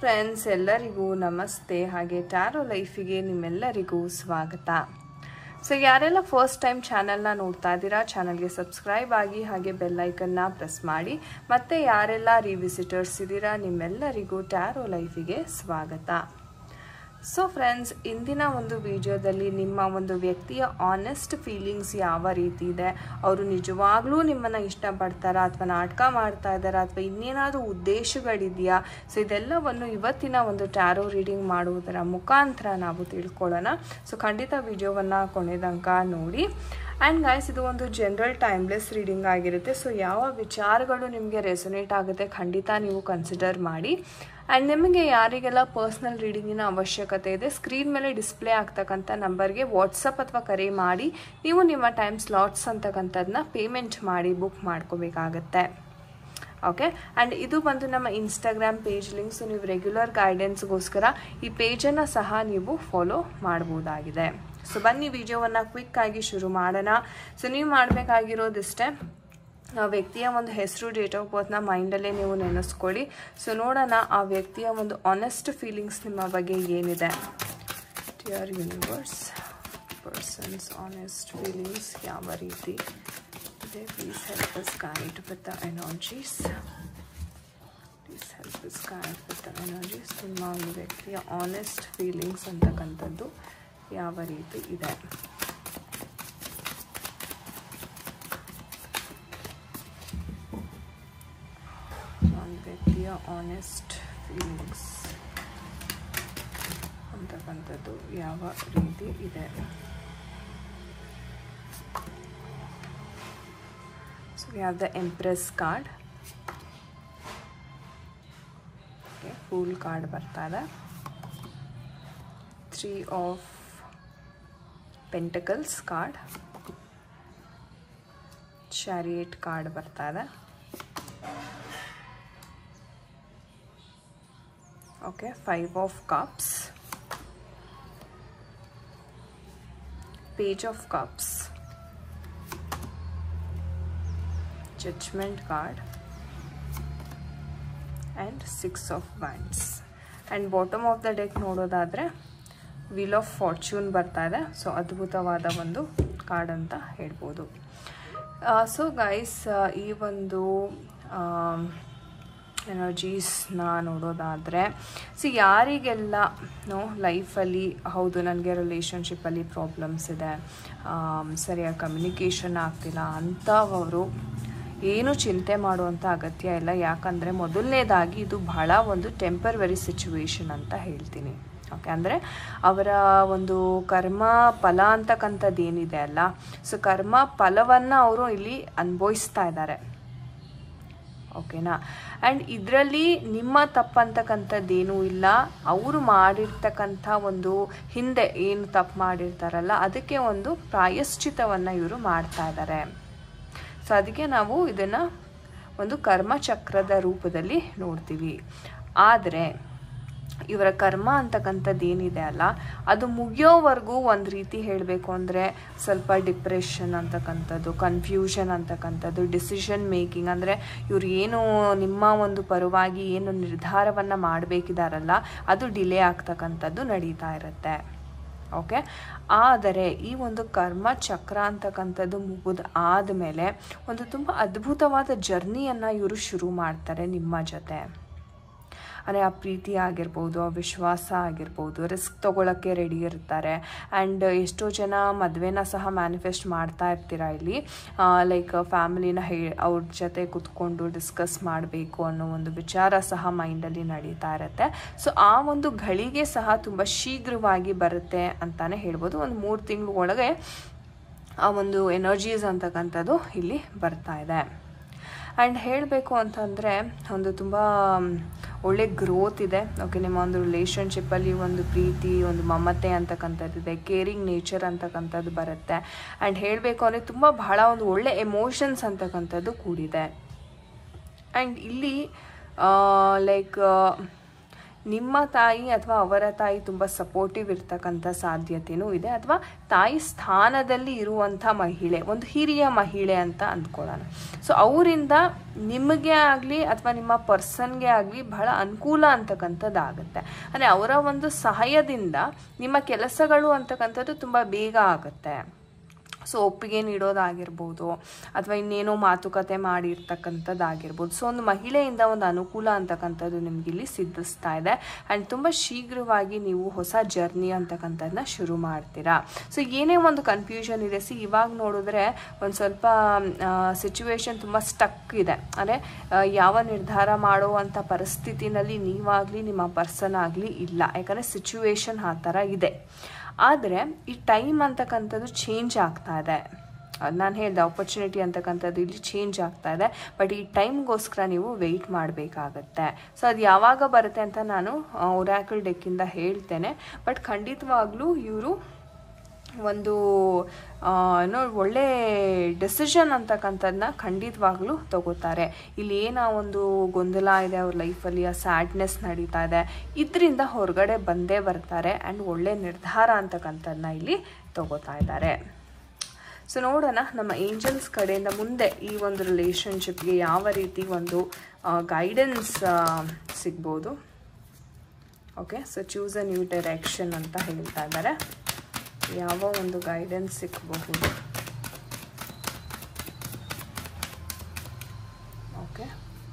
friends ಎಲ್ಲರಿಗೂ ನಮಸ್ತೆ ಹಾಗೆ ಟ್ಯಾರೋ ಲೈಫಿಗೆ ನಿಮ್ಮೆಲ್ಲರಿಗೂ ಸ್ವಾಗತ ಸೊ ಯಾರೆಲ್ಲ ಫಸ್ಟ್ ಟೈಮ್ ಚಾನಲ್ನ ನೋಡ್ತಾ ಇದ್ದೀರಾ ಚಾನಲ್ಗೆ ಸಬ್ಸ್ಕ್ರೈಬ್ ಆಗಿ ಹಾಗೆ ಬೆಲ್ಲೈಕನ್ನ ಪ್ರೆಸ್ ಮಾಡಿ ಮತ್ತೆ ಯಾರೆಲ್ಲ ರಿವಿಸಿಟರ್ಸ್ ಇದ್ದೀರಾ ನಿಮ್ಮೆಲ್ಲರಿಗೂ ಟ್ಯಾರೋ ಲೈಫಿಗೆ ಸ್ವಾಗತ ಸೊ ಫ್ರೆಂಡ್ಸ್ ಇಂದಿನ ಒಂದು ವಿಡಿಯೋದಲ್ಲಿ ನಿಮ್ಮ ಒಂದು ವ್ಯಕ್ತಿಯ ಆನೆಸ್ಟ್ ಫೀಲಿಂಗ್ಸ್ ಯಾವ ರೀತಿ ಇದೆ ಅವರು ನಿಜವಾಗ್ಲೂ ನಿಮ್ಮನ್ನು ಇಷ್ಟಪಡ್ತಾರಾ ಅಥವಾ ನಾಟಕ ಮಾಡ್ತಾ ಇದ್ದಾರಾ ಅಥವಾ ಇನ್ನೇನಾದರೂ ಉದ್ದೇಶಗಳಿದೆಯಾ ಸೊ ಇದೆಲ್ಲವನ್ನು ಇವತ್ತಿನ ಒಂದು ಟ್ಯಾರೋ ರೀಡಿಂಗ್ ಮಾಡುವುದರ ಮುಖಾಂತರ ನಾವು ತಿಳ್ಕೊಳ್ಳೋಣ ಸೊ ಖಂಡಿತ ವಿಡಿಯೋವನ್ನು ಕೊನೆದಂಕ ನೋಡಿ ಆ್ಯಂಡ್ ಗಾಯ್ಸ್ ಇದು ಒಂದು ಜನರಲ್ ಟೈಮ್ಲೆಸ್ ರೀಡಿಂಗ್ ಆಗಿರುತ್ತೆ ಸೊ ಯಾವ ವಿಚಾರಗಳು ನಿಮಗೆ ರೆಸೊನೇಟ್ ಆಗುತ್ತೆ ಖಂಡಿತ ನೀವು ಕನ್ಸಿಡರ್ ಮಾಡಿ ಆ್ಯಂಡ್ ನಿಮಗೆ ಯಾರಿಗೆಲ್ಲ ಪರ್ಸ್ನಲ್ ರೀಡಿಂಗಿನ ಅವಶ್ಯಕತೆ ಇದೆ ಸ್ಕ್ರೀನ್ ಮೇಲೆ ಡಿಸ್ಪ್ಲೇ ಆಗ್ತಕ್ಕಂಥ ನಂಬರ್ಗೆ ವಾಟ್ಸಪ್ ಅಥವಾ ಕರೆ ಮಾಡಿ ನೀವು ನಿಮ್ಮ ಟೈಮ್ ಸ್ಲಾಟ್ಸ್ ಅಂತಕ್ಕಂಥದ್ದನ್ನ ಪೇಮೆಂಟ್ ಮಾಡಿ ಬುಕ್ ಮಾಡ್ಕೋಬೇಕಾಗತ್ತೆ ಓಕೆ ಆ್ಯಂಡ್ ಇದು ಬಂದು ನಮ್ಮ ಇನ್ಸ್ಟಾಗ್ರಾಮ್ ಪೇಜ್ ಲಿಂಕ್ಸ್ ನೀವು ರೆಗ್ಯುಲರ್ ಗೈಡೆನ್ಸ್ಗೋಸ್ಕರ ಈ ಪೇಜನ್ನು ಸಹ ನೀವು ಫಾಲೋ ಮಾಡ್ಬೋದಾಗಿದೆ ಸೊ ಬನ್ನಿ ವಿಡಿಯೋವನ್ನು ಕ್ವಿಕ್ ಆಗಿ ಶುರು ಮಾಡೋಣ ಸೊ ನೀವು ಮಾಡಬೇಕಾಗಿರೋದಿಷ್ಟೇ ಆ ವ್ಯಕ್ತಿಯ ಒಂದು ಹೆಸರು ಡೇಟ್ ಆಫ್ ಬರ್ತ್ನ ಮೈಂಡಲ್ಲೇ ನೀವು ನೆನೆಸ್ಕೊಳ್ಳಿ ಸೊ ನೋಡೋಣ ಆ ವ್ಯಕ್ತಿಯ ಒಂದು ಆನೆಸ್ಟ್ ಫೀಲಿಂಗ್ಸ್ ನಿಮ್ಮ ಬಗ್ಗೆ ಏನಿದೆ tear universe persons honest feelings ಯಾವ ರೀತಿ ಇದೆ please help us guide with the energies please help us guide with the energies ನಿಮ್ಮ ಒಂದು ವ್ಯಕ್ತಿಯ ಆನೆಸ್ಟ್ ಫೀಲಿಂಗ್ಸ್ ಅಂತಕ್ಕಂಥದ್ದು ಯಾವ ರೀತಿ ಇದೆ ಒಂದು ವ್ಯಕ್ತಿಯ ಆನೆಸ್ಟ್ ಫೀಲಿಂಗ್ಸ್ ಅಂತಕ್ಕಂಥದ್ದು ಯಾವ ರೀತಿ ಇದೆ so have the empress card okay fool card ಬರ್ತಾ ಇದೆ three of pentacles card chariot card ಬರ್ತಾ ಇದೆ okay five of cups page of cups judgment card and six of wands and bottom of the deck ನೋಡೋದಾದರೆ wheel of fortune ಬರ್ತಾ ಇದೆ so ಅದ್ಭುತವಾದ ಒಂದು card ಅಂತ ಹೇಳ್ಬೋದು ಸೊ ಗೈಸ್ ಈ ಒಂದು ಎನರ್ಜೀಸ್ನ ನೋಡೋದಾದರೆ ಸಿ ಯಾರಿಗೆಲ್ಲ ನೋ ಲೈಫಲ್ಲಿ ಹೌದು ನನಗೆ ರಿಲೇಷನ್ಶಿಪ್ಪಲ್ಲಿ ಪ್ರಾಬ್ಲಮ್ಸ್ ಇದೆ ಸರಿಯಾಗಿ ಕಮ್ಯುನಿಕೇಷನ್ ಆಗ್ತಿಲ್ಲ ಅಂಥವರು ಏನು ಚಿಂತೆ ಮಾಡುವಂಥ ಅಗತ್ಯ ಇಲ್ಲ ಯಾಕಂದರೆ ಮೊದಲನೇದಾಗಿ ಇದು ಬಹಳ ಒಂದು ಟೆಂಪರವರಿ ಸಿಚುವೇಶನ್ ಅಂತ ಹೇಳ್ತೀನಿ ಓಕೆ ಅಂದರೆ ಅವರ ಒಂದು ಕರ್ಮ ಫಲ ಅಂತಕ್ಕಂಥದ್ದು ಏನಿದೆ ಅಲ್ಲ ಸೊ ಕರ್ಮ ಫಲವನ್ನು ಅವರು ಇಲ್ಲಿ ಅನುಭವಿಸ್ತಾ ಇದ್ದಾರೆ ಓಕೆನಾ ಆ್ಯಂಡ್ ಇದರಲ್ಲಿ ನಿಮ್ಮ ತಪ್ಪಂತಕ್ಕಂಥದ್ದೇನೂ ಇಲ್ಲ ಅವರು ಮಾಡಿರ್ತಕ್ಕಂಥ ಒಂದು ಹಿಂದೆ ಏನು ತಪ್ಪು ಮಾಡಿರ್ತಾರಲ್ಲ ಅದಕ್ಕೆ ಒಂದು ಪ್ರಾಯಶ್ಚಿತವನ್ನು ಇವರು ಮಾಡ್ತಾ ಇದ್ದಾರೆ ಸೊ ಅದಕ್ಕೆ ನಾವು ಇದನ್ನು ಒಂದು ಕರ್ಮಚಕ್ರದ ರೂಪದಲ್ಲಿ ನೋಡ್ತೀವಿ ಆದರೆ ಇವರ ಕರ್ಮ ಅಂತಕ್ಕಂಥದ್ದು ಏನಿದೆ ಅಲ್ಲ ಅದು ಮುಗಿಯೋವರೆಗೂ ಒಂದು ರೀತಿ ಹೇಳಬೇಕು ಅಂದರೆ ಸ್ವಲ್ಪ ಡಿಪ್ರೆಷನ್ ಅಂತಕ್ಕಂಥದ್ದು ಕನ್ಫ್ಯೂಷನ್ ಅಂತಕ್ಕಂಥದ್ದು ಡಿಸಿಷನ್ ಮೇಕಿಂಗ್ ಅಂದರೆ ಇವ್ರು ಏನು ನಿಮ್ಮ ಒಂದು ಪರವಾಗಿ ಏನು ನಿರ್ಧಾರವನ್ನು ಮಾಡಬೇಕಿದಾರಲ್ಲ ಅದು ಡಿಲೇ ಆಗ್ತಕ್ಕಂಥದ್ದು ನಡೀತಾ ಇರುತ್ತೆ ಓಕೆ ಆದರೆ ಈ ಒಂದು ಕರ್ಮ ಚಕ್ರ ಅಂತಕ್ಕಂಥದ್ದು ಮುಗಿದ ಆದಮೇಲೆ ಒಂದು ತುಂಬ ಅದ್ಭುತವಾದ ಜರ್ನಿಯನ್ನು ಇವರು ಶುರು ಮಾಡ್ತಾರೆ ನಿಮ್ಮ ಜೊತೆ ಅಂದರೆ ಆ ಪ್ರೀತಿ ಆಗಿರ್ಬೋದು ಆ ವಿಶ್ವಾಸ ಆಗಿರ್ಬೋದು ರಿಸ್ಕ್ ತೊಗೊಳಕ್ಕೆ ರೆಡಿ ಇರ್ತಾರೆ ಆ್ಯಂಡ್ ಎಷ್ಟೋ ಜನ ಮದುವೆನ ಸಹ ಮ್ಯಾನಿಫೆಸ್ಟ್ ಮಾಡ್ತಾ ಇರ್ತೀರ ಇಲ್ಲಿ ಲೈಕ್ ಫ್ಯಾಮಿಲಿನ ಹೇ ಅವ್ರ ಜೊತೆ ಕುತ್ಕೊಂಡು ಡಿಸ್ಕಸ್ ಮಾಡಬೇಕು ಅನ್ನೋ ಒಂದು ವಿಚಾರ ಸಹ ಮೈಂಡಲ್ಲಿ ನಡೀತಾ ಇರುತ್ತೆ ಸೊ ಆ ಒಂದು ಘಳಿಗೆ ಸಹ ತುಂಬ ಶೀಘ್ರವಾಗಿ ಬರುತ್ತೆ ಅಂತಲೇ ಹೇಳ್ಬೋದು ಒಂದು ಮೂರು ತಿಂಗಳ ಒಳಗೆ ಆ ಒಂದು ಎನರ್ಜೀಸ್ ಅಂತಕ್ಕಂಥದ್ದು ಇಲ್ಲಿ ಬರ್ತಾ ಇದೆ ಆ್ಯಂಡ್ ಹೇಳಬೇಕು ಅಂತಂದರೆ ಒಂದು ತುಂಬ ಒಳ್ಳೆ ಗ್ರೋತ್ ಇದೆ ಓಕೆ ನಿಮ್ಮ ಒಂದು ರಿಲೇಷನ್ಶಿಪ್ಪಲ್ಲಿ ಒಂದು ಪ್ರೀತಿ ಒಂದು ಮಮತೆ ಅಂತಕ್ಕಂಥದ್ದಿದೆ ಕೇರಿಂಗ್ ನೇಚರ್ ಅಂತಕ್ಕಂಥದ್ದು ಬರುತ್ತೆ ಆ್ಯಂಡ್ ಹೇಳಬೇಕು ಅಂದರೆ ತುಂಬ ಬಹಳ ಒಂದು ಒಳ್ಳೆ ಎಮೋಷನ್ಸ್ ಅಂತಕ್ಕಂಥದ್ದು ಕೂಡಿದೆ ಆ್ಯಂಡ್ ಇಲ್ಲಿ ಲೈಕ್ ನಿಮ್ಮ ತಾಯಿ ಅಥವಾ ಅವರ ತಾಯಿ ತುಂಬ ಸಪೋರ್ಟಿವ್ ಇರ್ತಕ್ಕಂಥ ಸಾಧ್ಯತೆಯೂ ಇದೆ ಅಥವಾ ತಾಯಿ ಸ್ಥಾನದಲ್ಲಿ ಇರುವಂಥ ಮಹಿಳೆ ಒಂದು ಹಿರಿಯ ಮಹಿಳೆ ಅಂತ ಅಂದ್ಕೊಳ್ಳೋಣ ಸೊ ಅವರಿಂದ ನಿಮಗೆ ಆಗಲಿ ಅಥವಾ ನಿಮ್ಮ ಪರ್ಸನ್ಗೆ ಆಗಲಿ ಬಹಳ ಅನುಕೂಲ ಅಂತಕ್ಕಂಥದ್ದಾಗುತ್ತೆ ಅಂದರೆ ಅವರ ಒಂದು ಸಹಾಯದಿಂದ ನಿಮ್ಮ ಕೆಲಸಗಳು ಅಂತಕ್ಕಂಥದ್ದು ತುಂಬ ಬೇಗ ಆಗುತ್ತೆ ಸೊ ಒಪ್ಪಿಗೆ ನೀಡೋದಾಗಿರ್ಬೋದು ಅಥವಾ ಇನ್ನೇನೋ ಮಾತುಕತೆ ಮಾಡಿರ್ತಕ್ಕಂಥದ್ದಾಗಿರ್ಬೋದು ಸೊ ಒಂದು ಮಹಿಳೆಯಿಂದ ಒಂದು ಅನುಕೂಲ ಅಂತಕ್ಕಂಥದ್ದು ನಿಮ್ಗೆ ಇಲ್ಲಿ ಸಿದ್ಧಿಸ್ತಾ ಇದೆ ಆ್ಯಂಡ್ ತುಂಬ ಶೀಘ್ರವಾಗಿ ನೀವು ಹೊಸ ಜರ್ನಿ ಅಂತಕ್ಕಂಥದ್ದನ್ನ ಶುರು ಮಾಡ್ತೀರಾ ಸೊ ಏನೇ ಒಂದು ಕನ್ಫ್ಯೂಷನ್ ಇದೆ ಸಿ ಇವಾಗ ನೋಡಿದ್ರೆ ಒಂದು ಸ್ವಲ್ಪ ಸಿಚುವೇಶನ್ ತುಂಬ ಸ್ಟಕ್ ಇದೆ ಅಂದರೆ ಯಾವ ನಿರ್ಧಾರ ಮಾಡುವಂಥ ಪರಿಸ್ಥಿತಿನಲ್ಲಿ ನೀವಾಗಲಿ ನಿಮ್ಮ ಪರ್ಸನ್ ಆಗಲಿ ಇಲ್ಲ ಯಾಕಂದರೆ ಸಿಚುವೇಶನ್ ಆ ಥರ ಇದೆ ಆದರೆ ಈ ಟೈಮ್ ಅಂತಕ್ಕಂಥದ್ದು ಚೇಂಜ್ ಆಗ್ತಾ ಇದೆ ನಾನು ಹೇಳಿದೆ ಆಪರ್ಚುನಿಟಿ ಅಂತಕ್ಕಂಥದ್ದು ಇಲ್ಲಿ ಚೇಂಜ್ ಆಗ್ತಾ ಇದೆ ಬಟ್ ಈ ಟೈಮ್ಗೋಸ್ಕರ ನೀವು ವೆಯ್ಟ್ ಮಾಡಬೇಕಾಗತ್ತೆ ಸೊ ಅದು ಯಾವಾಗ ಬರುತ್ತೆ ಅಂತ ನಾನು ಒರಾಕಲ್ ಡೆಕ್ಕಿಂದ ಹೇಳ್ತೇನೆ ಬಟ್ ಖಂಡಿತವಾಗ್ಲೂ ಇವರು ಒಂದು ಏನೋ ಒಳ್ಳೆ ಡೆಸಿಷನ್ ಅಂತಕ್ಕಂಥದ್ದನ್ನ ಖಂಡಿತವಾಗ್ಲೂ ತಗೋತಾರೆ ಇಲ್ಲಿ ಏನೋ ಒಂದು ಗೊಂದಲ ಇದೆ ಅವ್ರ ಲೈಫಲ್ಲಿ ಆ ಸ್ಯಾಡ್ನೆಸ್ ನಡೀತಾ ಇದೆ ಇದರಿಂದ ಹೊರಗಡೆ ಬಂದೇ ಬರ್ತಾರೆ ಆ್ಯಂಡ್ ಒಳ್ಳೆ ನಿರ್ಧಾರ ಅಂತಕ್ಕಂಥದ್ದನ್ನ ಇಲ್ಲಿ ತಗೋತಾ ಇದ್ದಾರೆ ಸೊ ನೋಡೋಣ ನಮ್ಮ ಏಂಜಲ್ಸ್ ಕಡೆಯಿಂದ ಮುಂದೆ ಈ ಒಂದು ರಿಲೇಷನ್ಶಿಪ್ಗೆ ಯಾವ ರೀತಿ ಒಂದು ಗೈಡೆನ್ಸ್ ಸಿಗ್ಬೋದು okay so choose a new direction ಅಂತ ಹೇಳ್ತಾ ಇದ್ದಾರೆ ಯಾವ ಒಂದು ಗೈಡೆನ್ಸ್ ಸಿಕ್ಕಬಹುದು okay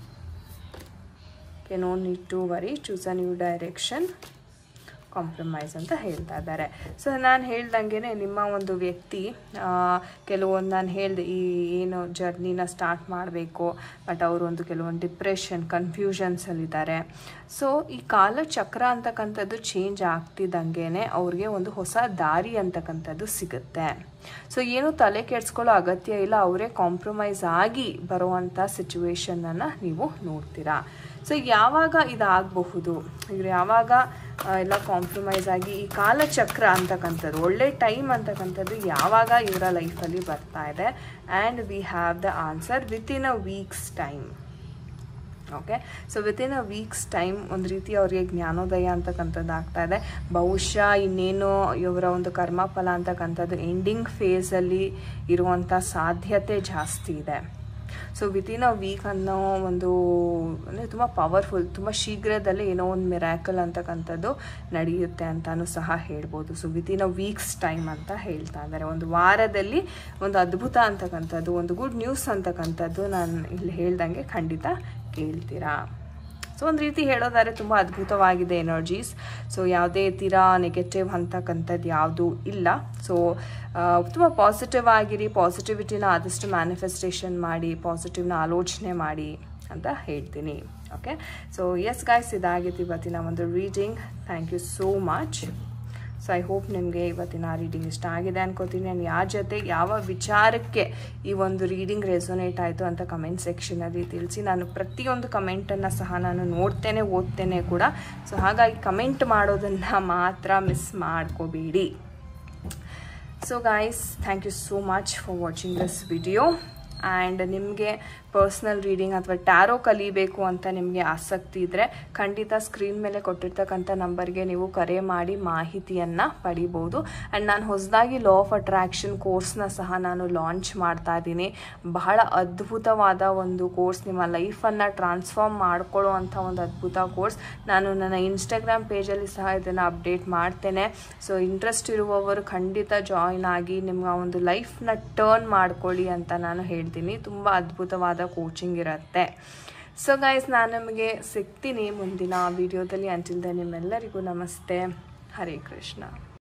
k no need to worry choose a new direction compromise ಅಂತ ಹೇಳ್ತಾ ಇದ್ದಾರೆ ಸೊ ನಾನು ಹೇಳ್ದಂಗೆ ನಿಮ್ಮ ಒಂದು ವ್ಯಕ್ತಿ ಕೆಲವೊಂದು ನಾನು ಹೇಳಿದೆ ಈ ಏನು ಜರ್ನಿನ ಸ್ಟಾರ್ಟ್ ಮಾಡಬೇಕು ಬಟ್ ಅವರು ಒಂದು ಕೆಲವೊಂದು ಡಿಪ್ರೆಷನ್ ಕನ್ಫ್ಯೂಷನ್ಸಲ್ಲಿದ್ದಾರೆ ಸೊ ಈ ಕಾಲಚಕ್ರ ಅಂತಕ್ಕಂಥದ್ದು ಚೇಂಜ್ ಆಗ್ತಿದ್ದಂಗೆ ಅವ್ರಿಗೆ ಒಂದು ಹೊಸ ದಾರಿ ಅಂತಕ್ಕಂಥದ್ದು ಸಿಗುತ್ತೆ ಸೊ ಏನು ತಲೆ ಕೆಡ್ಸ್ಕೊಳ್ಳೋ ಅಗತ್ಯ ಇಲ್ಲ ಅವರೇ ಕಾಂಪ್ರಮೈಸ್ ಆಗಿ ಬರುವಂಥ ಸಿಚುವೇಶನನ್ನು ನೀವು ನೋಡ್ತೀರಾ ಸೊ ಯಾವಾಗ ಇದಾಗಬಹುದು ಇವ್ರು ಯಾವಾಗ ಎಲ್ಲ ಕಾಂಪ್ರಮೈಸ್ ಆಗಿ ಈ ಕಾಲಚಕ್ರ ಅಂತಕ್ಕಂಥದ್ದು ಒಳ್ಳೆ ಟೈಮ್ ಅಂತಕ್ಕಂಥದ್ದು ಯಾವಾಗ ಇವರ ಲೈಫಲ್ಲಿ ಬರ್ತಾ ಇದೆ and we have the answer with in a weeks time okay so within a weeks time ಒಂದು ರೀತಿ ಅವರಿಗೆ ಜ್ಞಾನೋದಯ ಅಂತಕ್ಕಂಥದ್ದು ಆಗ್ತಾ ಇದೆ ಬಹುಶಃ ಇನ್ನೇನು ಇವರ ಒಂದು ಕರ್ಮಫಲ ಅಂತಕ್ಕಂಥದ್ದು ಎಂಡಿಂಗ್ ಫೇಸಲ್ಲಿ ಇರುವಂಥ ಸಾಧ್ಯತೆ ಜಾಸ್ತಿ ಇದೆ ಸೊ ವಿತಿನ್ ಅ ವೀಕ್ ಅನ್ನೋ ಒಂದು ಅಂದರೆ ತುಂಬ ಪವರ್ಫುಲ್ ತುಂಬ ಶೀಘ್ರದಲ್ಲೇ ಏನೋ ಒಂದು ಮಿರಾಕಲ್ ಅಂತಕ್ಕಂಥದ್ದು ನಡೆಯುತ್ತೆ ಅಂತಲೂ ಸಹ ಹೇಳ್ಬೋದು so within a weeks time ಅಂತ ಹೇಳ್ತಾ ಇದ್ದಾರೆ ಒಂದು ವಾರದಲ್ಲಿ ಒಂದು ಅದ್ಭುತ ಅಂತಕ್ಕಂಥದ್ದು ಒಂದು ಗುಡ್ ನ್ಯೂಸ್ ಅಂತಕ್ಕಂಥದ್ದು ನಾನು ಇಲ್ಲಿ ಹೇಳ್ದಂಗೆ ಖಂಡಿತ ಕೇಳ್ತೀರಾ ಸೊ ಒಂದು ರೀತಿ ಹೇಳೋದಾದ್ರೆ ತುಂಬ ಅದ್ಭುತವಾಗಿದೆ ಎನರ್ಜೀಸ್ ಸೊ ಯಾವುದೇ ತೀರಾ ನೆಗೆಟಿವ್ ಅಂತಕ್ಕಂಥದ್ದು ಯಾವುದೂ ಇಲ್ಲ ಸೊ ತುಂಬ ಪಾಸಿಟಿವ್ ಆಗಿರಿ ಪಾಸಿಟಿವಿಟಿನ ಆದಷ್ಟು ಮ್ಯಾನಿಫೆಸ್ಟೇಷನ್ ಮಾಡಿ ಪಾಸಿಟಿವ್ನ ಆಲೋಚನೆ ಮಾಡಿ ಅಂತ ಹೇಳ್ತೀನಿ ಓಕೆ ಸೊ ಎಸ್ ಗಾಯ್ಸ್ ಇದಾಗಿತ್ತು ಇವತ್ತಿನ ಒಂದು reading thank you so much so I hope ನಿಮಗೆ ಇವತ್ತಿನ ರೀಡಿಂಗ್ ಇಷ್ಟ ಆಗಿದೆ ಅನ್ಕೋತೀನಿ ನಾನು ಯಾರ ಜೊತೆ ಯಾವ ವಿಚಾರಕ್ಕೆ ಈ ಒಂದು ರೀಡಿಂಗ್ ರೆಸೊನೇಟ್ ಆಯಿತು ಅಂತ ಕಮೆಂಟ್ ಸೆಕ್ಷನಲ್ಲಿ ತಿಳಿಸಿ ನಾನು ಪ್ರತಿಯೊಂದು ಕಮೆಂಟನ್ನು ಸಹ ನಾನು ನೋಡ್ತೇನೆ ಓದ್ತೇನೆ ಕೂಡ ಸೊ ಹಾಗಾಗಿ ಕಮೆಂಟ್ ಮಾಡೋದನ್ನು ಮಾತ್ರ ಮಿಸ್ ಮಾಡ್ಕೋಬೇಡಿ so guys thank you so much for watching this video and ನಿಮಗೆ ಪರ್ಸ್ನಲ್ ರೀಡಿಂಗ್ ಅಥವಾ ಟ್ಯಾರೋ ಕಲಿಬೇಕು ಅಂತ ನಿಮಗೆ ಆಸಕ್ತಿ ಇದ್ದರೆ ಖಂಡಿತ ಸ್ಕ್ರೀನ್ ಮೇಲೆ ಕೊಟ್ಟಿರ್ತಕ್ಕಂಥ ನಂಬರ್ಗೆ ನೀವು ಕರೆ ಮಾಡಿ ಮಾಹಿತಿಯನ್ನು ಪಡಿಬೋದು ಆ್ಯಂಡ್ ನಾನು ಹೊಸದಾಗಿ ಲಾ ಆಫ್ ಅಟ್ರಾಕ್ಷನ್ ಕೋರ್ಸ್ನ ಸಹ ನಾನು ಲಾಂಚ್ ಮಾಡ್ತಾ ಇದ್ದೀನಿ ಬಹಳ ಅದ್ಭುತವಾದ ಒಂದು ಕೋರ್ಸ್ ನಿಮ್ಮ ಲೈಫನ್ನು ಟ್ರಾನ್ಸ್ಫಾರ್ಮ್ ಮಾಡ್ಕೊಳ್ಳೋ ಅಂಥ ಒಂದು ಅದ್ಭುತ ಕೋರ್ಸ್ ನಾನು ನನ್ನ ಇನ್ಸ್ಟಾಗ್ರಾಮ್ ಪೇಜಲ್ಲಿ ಸಹ ಇದನ್ನು ಅಪ್ಡೇಟ್ ಮಾಡ್ತೇನೆ ಸೊ ಇಂಟ್ರೆಸ್ಟ್ ಇರುವವರು ಖಂಡಿತ ಜಾಯಿನ್ ಆಗಿ ನಿಮ್ಮ ಒಂದು ಲೈಫ್ನ ಟರ್ನ್ ಮಾಡ್ಕೊಳ್ಳಿ ಅಂತ ನಾನು ಹೇಳ್ತೀನಿ ತುಂಬ ಅದ್ಭುತವಾದ ಕೋಚಿಂಗ್ ಇರುತ್ತೆ ಸೊ ಗೈಸ್ ನಾನು ನಿಮಗೆ ಸಿಗ್ತೀನಿ ಮುಂದಿನ ವಿಡಿಯೋದಲ್ಲಿ ಅಂಟಿಲ್ದೆ ನಿಮ್ಮೆಲ್ಲರಿಗೂ ನಮಸ್ತೆ ಹರೇ ಕೃಷ್ಣ